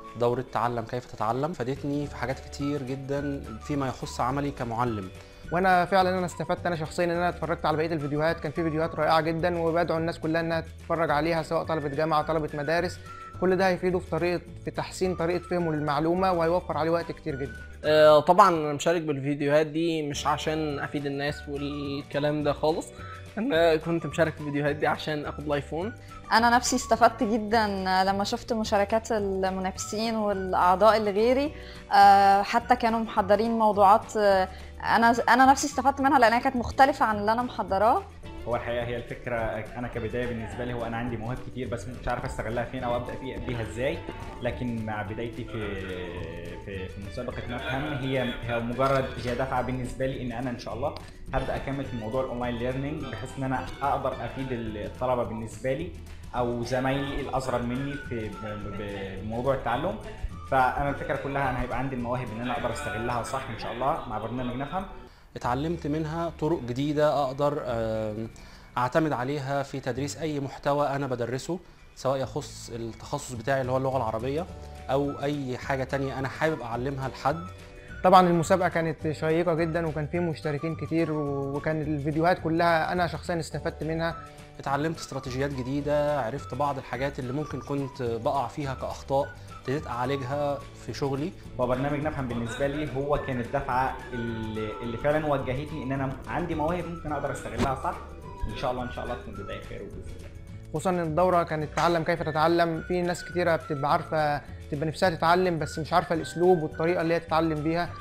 دورة تعلم كيف تتعلم فادتني في حاجات كتير جدا فيما يخص عملي كمعلم وانا فعلا انا استفدت انا شخصيا ان انا اتفرجت على بقيه الفيديوهات كان في فيديوهات رائعه جدا وبدعو الناس كلها انها تتفرج عليها سواء طلبه جامعه طلبه مدارس كل ده هيفيده في طريقه في تحسين طريقه فهمه للمعلومه وهيوفر عليه وقت كتير جدا آه، طبعا انا مشارك بالفيديوهات دي مش عشان افيد الناس والكلام ده خالص انا كنت مشارك في الفيديوهات دي عشان اخد الايفون انا نفسي استفدت جدا لما شفت مشاركات المنافسين والاعضاء اللي غيري آه، حتى كانوا محضرين موضوعات آه، انا انا نفسي استفدت منها لانها كانت مختلفه عن اللي انا محضراه هو الحقيقه هي الفكره انا كبدايه بالنسبه لي هو انا عندي مواهب كتير بس مش عارف استغلها فين او ابدا فيه بيها ازاي لكن مع بدايتي في في, في مسابقه نفهم هي هي مجرد هي دفعه بالنسبه لي ان انا ان شاء الله هبدا اكمل في موضوع الاونلاين ليرنينج بحيث ان انا اقدر افيد الطلبه بالنسبه لي او زمايلي الاصغر مني في بموضوع التعلم فانا الفكره كلها انا هيبقى عندي المواهب ان انا اقدر استغلها صح ان شاء الله مع برنامج نفهم اتعلمت منها طرق جديدة أقدر آم، أعتمد عليها في تدريس أي محتوى أنا بدرسه سواء يخص التخصص بتاعي اللي هو اللغة العربية أو أي حاجة تانية أنا حابب أعلمها لحد طبعا المسابقه كانت شيقه جدا وكان فيه مشتركين كتير وكان الفيديوهات كلها انا شخصيا استفدت منها اتعلمت استراتيجيات جديدة عرفت بعض الحاجات اللي ممكن كنت بقع فيها كأخطاء ابتديت أعالجها في شغلي وبرنامج نفهم بالنسبه لي هو كان الدفعه اللي, اللي فعلا وجهتني ان انا عندي مواهب ممكن اقدر استغلها صح ان شاء الله ان شاء الله تكون بدايه خير وباذن الله خصوصا ان الدوره كانت تعلم كيف تتعلم في ناس كتيره بتبقى عارفه بتبقى نفسها تتعلم بس مش عارفه الاسلوب والطريقه اللي هي تتعلم بيها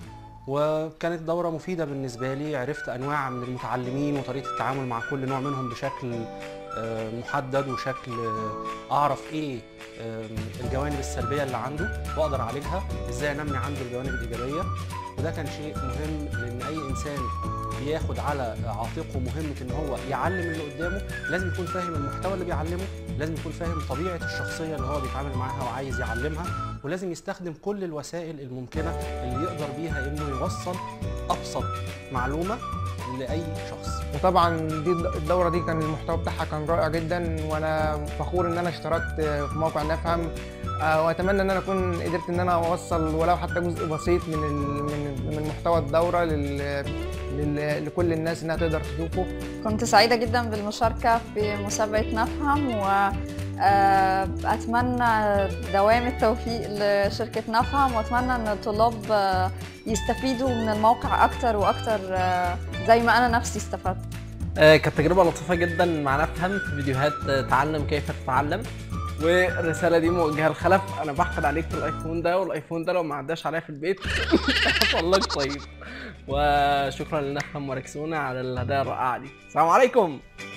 وكانت دورة مفيدة بالنسبة لي عرفت أنواع من المتعلمين وطريقة التعامل مع كل نوع منهم بشكل آه، محدد وشكل آه، أعرف إيه آه، الجوانب السلبية اللي عنده وأقدر أعالجها إزاي أنمي عنده الجوانب الإيجابية وده كان شيء مهم لأن أي إنسان بياخد على عاتقه مهمة إن هو يعلم اللي قدامه لازم يكون فاهم المحتوى اللي بيعلمه لازم يكون فاهم طبيعة الشخصية اللي هو بيتعامل معاها وعايز يعلمها ولازم يستخدم كل الوسائل الممكنة اللي يقدر بيها إنه يوصل أبسط معلومة لأي شخص وطبعا دي الدوره دي كان المحتوى بتاعها كان رائع جدا وانا فخور ان انا اشتركت في موقع نفهم آه، واتمنى ان انا اكون قدرت ان انا اوصل ولو حتى جزء بسيط من ال- من من محتوى الدوره لل لل- لكل الناس انها تقدر تشوفه كنت سعيدة جدا بالمشاركة في مسابقة نفهم و آه، أتمنى دوام التوفيق لشركة نفهم وأتمنى أن الطلاب آه، يستفيدوا من الموقع أكتر وأكتر آه، زي ما أنا نفسي استفدت آه، كانت تجربه لطيفه جدا مع نفهم في فيديوهات آه، تعلم كيف تتعلم والرساله دي موجهه لخلف انا بحقد عليك في الايفون ده والايفون ده لو ما عداش عليا في البيت حصل لك طيب وشكرا لنفهم وركسونا على الهدايا الرائعه دي السلام عليكم